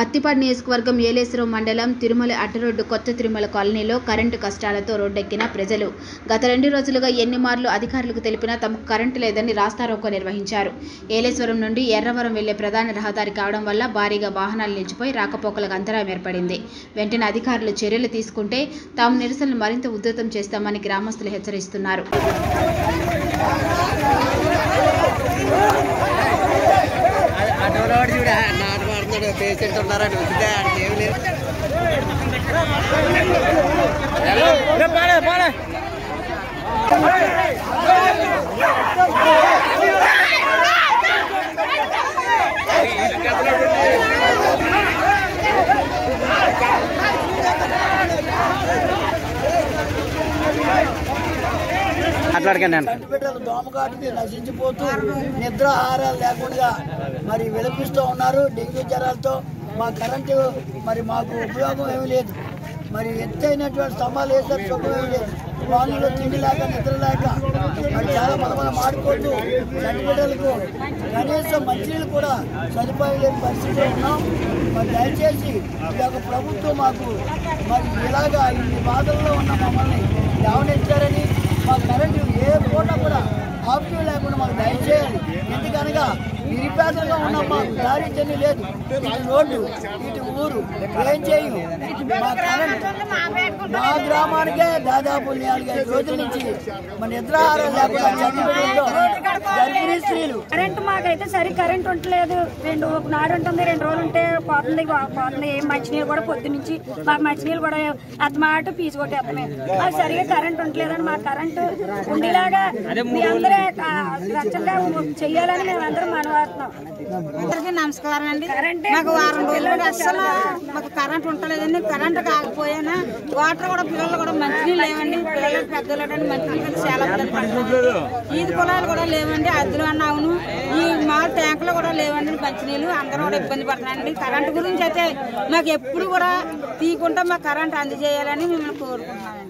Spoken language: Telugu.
పత్తిపాడు నియోజకవర్గం ఏలేశ్వరం మండలం తిరుమల అడ్డరోడ్డు కొత్త తిరుమల కాలనీలో కరెంటు కష్టాలతో రోడ్డెక్కిన ప్రజలు గత రెండు రోజులుగా ఎన్ని మార్లు అధికారులకు తెలిపినా తమకు కరెంటు లేదని రాస్తారోకో నిర్వహించారు ఏలేశ్వరం నుండి ఎర్రవరం వెళ్లే ప్రధాన రహదారి కావడం వల్ల భారీగా వాహనాలు నిలిచిపోయి రాకపోకలకు అంతరాయం ఏర్పడింది వెంటనే అధికారులు చర్యలు తీసుకుంటే తాము నిరసనలు మరింత ఉధృతం చేస్తామని గ్రామస్తులు హెచ్చరిస్తున్నారు అటువంటి చూడ నాటు పడుతున్నాడు పేషెంట్ ఉన్నారని వచ్చితే ఆడికి ఏమి లేదు మాట్లాడకండి అంట బిడ్డలు దోమకాటికి నశించిపోతూ నిద్ర ఆహారాలు లేకుండా మరి విలపిస్తూ ఉన్నారు డెంగ్యూ జ్వరాలతో మా కరెంటు మరి మాకు ఉపయోగం ఏమీ లేదు మరి ఎత్తైనటువంటి స్తంభాలు వేసారు సుఖం ఏమీ లేదు వాళ్ళు తిండి లేక నిద్ర లేక మరి చాలా మన మనం ఆడుకోవద్దు చంటి బిడ్డలకు కనీసం మంచినీళ్ళు కూడా సదుపాయం లేని పరిస్థితిలో ఉన్నాం మరి దయచేసి ఈ యొక్క ప్రభుత్వం మాకు మరి ఇలాగా ఇన్ని బాధల్లో ఉన్న మమ్మల్ని లేవనెత్తారని మా కరెంటు ఏ పూట కూడా ఆప్షన్ లేకుండా మాకు దయచేయాలి ఎందుకనగా నిరుపేదలుగా ఉన్నాం మాకు దారి చెల్లి లేదు ఇటు రోడ్డు ఇటు ఊరు ఏం చేయు మా కరెంట్ మా గ్రామానికే దాదాపు నాలుగైదు రోజుల నుంచి మన నిద్రాహారం లేకుండా చనిపోయిందో గర్భిణీ స్త్రీలు కరెంట్ మాకైతే సరి కరెంట్ ఉండలేదు రెండు ఒక నాడు ఉంటుంది రెండు రోజులు ఉంటే పోతుంది పో- పోతుంది ఏం మంచినీళ్ళు కూడా పొద్దు నుంచి మాకు మంచినీళ్ళు కూడా అత్తమాట ఫీజు కొట్టేస్తామే మాకు సరిగా కరెంట్ ఉండలేదని మా కరెంట్ ఉండేలాగా మీ అందరూ రచ్చగా చెయ్యాలని మేము అందరం మనవాడుతున్నాం అందరికీ నమస్కారం అండి కరెంటే మాకు వారం రోజులు అస్సలు మాకు కరెంట్ ఉంటలేదండి కరెంట్ కాకపోయినా వాటర్ కూడా పిల్లలు కూడా మంచినీళ్ళు లేవండి పిల్లలు పెద్దలు మంచినీళ్ళు కూడా చాలా ఇబ్బంది పడుతున్నారు ఈది పొలాలు కూడా లేవండి అద్దెలు అన్న అవును ఈ మా ట్యాంకులు కూడా లేవండి మంచినీళ్ళు అందరూ కూడా ఇబ్బంది పడుతున్నారండి కరెంట్ గురించి అయితే మాకు ఎప్పుడు కూడా తీయకుండా మాకు కరెంట్ అందజేయాలని మిమ్మల్ని కోరుకుంటున్నాం